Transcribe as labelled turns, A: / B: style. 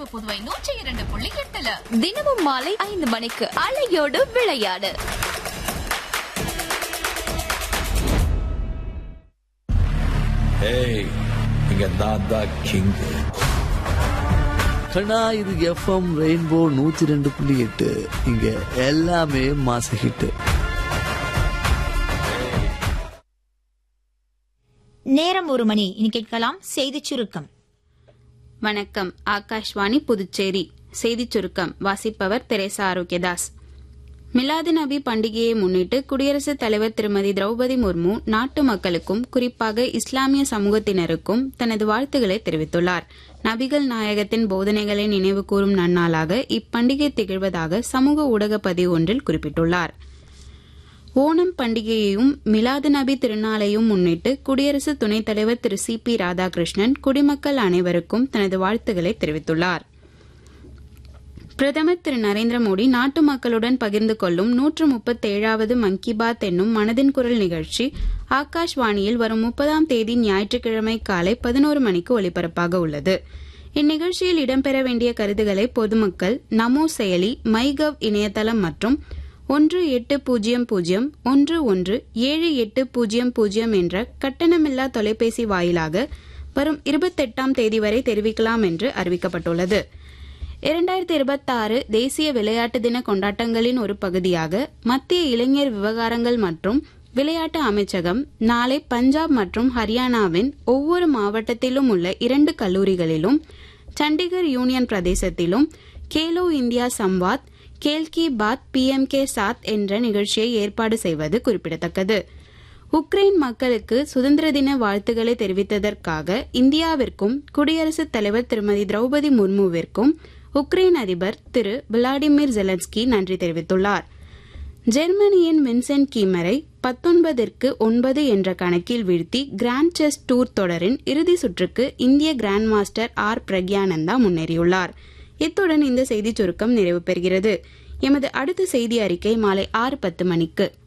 A: rainbow Puduvai நூற்றி இரண்டு புள்ளி எட்டுல
B: தினமும் மாலை ஐந்து மணிக்கு அலையோடு விளையாடு
C: ஏய் இங்க நான் தான் கிங்
D: கண்ணா இது எஃப்எம் ரெயின்போ நூத்தி ரெண்டு புள்ளி எட்டு இங்க எல்லாமே மாச ஹிட்
E: நேரம் ஒரு மணி இனி கேட்கலாம் செய்திச் சுருக்கம்
F: வணக்கம் ஆகாஷ்வாணி புதுச்சேரி செய்திச் சுருக்கம் வாசிப்பவர் தெரேசா ஆரோக்கியதாஸ் மிலாது நபி பண்டிகையை முன்னிட்டு குடியரசுத் தலைவர் திருமதி திரௌபதி முர்மு நாட்டு மக்களுக்கும் குறிப்பாக இஸ்லாமிய சமூகத்தினருக்கும் தனது வாழ்த்துக்களை தெரிவித்துள்ளார் நபிகள் நாயகத்தின் போதனைகளை நினைவு கூறும் நன்னாளாக இப்பண்டிகை திகழ்வதாக சமூக ஊடக பதிவு ஒன்றில் குறிப்பிட்டுள்ளார் ஓணம் பண்டிகையையும் மிலாது நபி திருநாளையும் முன்னிட்டு குடியரசு துணைத் தலைவர் திரு சி பி ராதாகிருஷ்ணன் குடிமக்கள் அனைவருக்கும் தனது வாழ்த்துக்களை தெரிவித்துள்ளார் பிரதமர் திரு நரேந்திர மோடி நாட்டு மக்களுடன் பகிர்ந்து கொள்ளும் நூற்று முப்பத்தேழாவது மன் கி பாத் என்னும் மனதின் குரல் நிகழ்ச்சி ஆகாஷ்வாணியில் வரும் முப்பதாம் தேதி ஞாயிற்றுக்கிழமை காலை பதினோரு மணிக்கு ஒலிபரப்பாக உள்ளது இந்நிகழ்ச்சியில் இடம்பெற வேண்டிய கருத்துக்களை பொதுமக்கள் நமோ செயலி மைகவ் இணையதளம் மற்றும் ஒன்று எட்டு பூஜ்ஜியம் பூஜ்ஜியம் ஒன்று ஒன்று ஏழு எட்டு பூஜ்ஜியம் பூஜ்ஜியம் என்ற கட்டணமில்லா தொலைபேசி வாயிலாக வரும் இருபத்தெட்டாம் தேதி வரை தெரிவிக்கலாம் என்று அறிவிக்கப்பட்டுள்ளது இரண்டாயிரத்தி இருபத்தாறு தேசிய விளையாட்டு தின கொண்டாட்டங்களின் ஒரு பகுதியாக மத்திய இளைஞர் விவகாரங்கள் மற்றும் விளையாட்டு அமைச்சகம் நாளை பஞ்சாப் மற்றும் ஹரியானாவின் ஒவ்வொரு மாவட்டத்திலும் உள்ள இரண்டு கல்லூரிகளிலும் சண்டிகர் யூனியன் பிரதேசத்திலும் கேலோ இந்தியா சம்வாத் கேல்கி பாத் பிஎம்கே சாத் என்ற நிகழ்ச்சியை ஏற்பாடு செய்வது குறிப்பிடத்தக்கது உக்ரைன் மக்களுக்கு சுதந்திர தின வாழ்த்துக்களை தெரிவித்ததற்காக இந்தியாவிற்கும் குடியரசுத் தலைவர் திருமதி திரௌபதி முர்முவிற்கும் உக்ரைன் அதிபர் திரு விளாடிமிர் ஜெலன்ஸ்கி நன்றி தெரிவித்துள்ளார் ஜெர்மனியின் வின்சென்ட் கீமரை பத்தொன்பதிற்கு ஒன்பது என்ற கணக்கில் வீழ்த்தி கிராண்ட் செஸ் டூர் தொடரின் இறுதி சுற்றுக்கு இந்திய கிராண்ட் மாஸ்டர் ஆர் பிரக்யானந்தா முன்னேறியுள்ளார் இத்துடன் இந்த செய்திச் சுருக்கம் நிறைவு பெறுகிறது எமது அடுத்த செய்தி அறிக்கை மாலை ஆறு பத்து மணிக்கு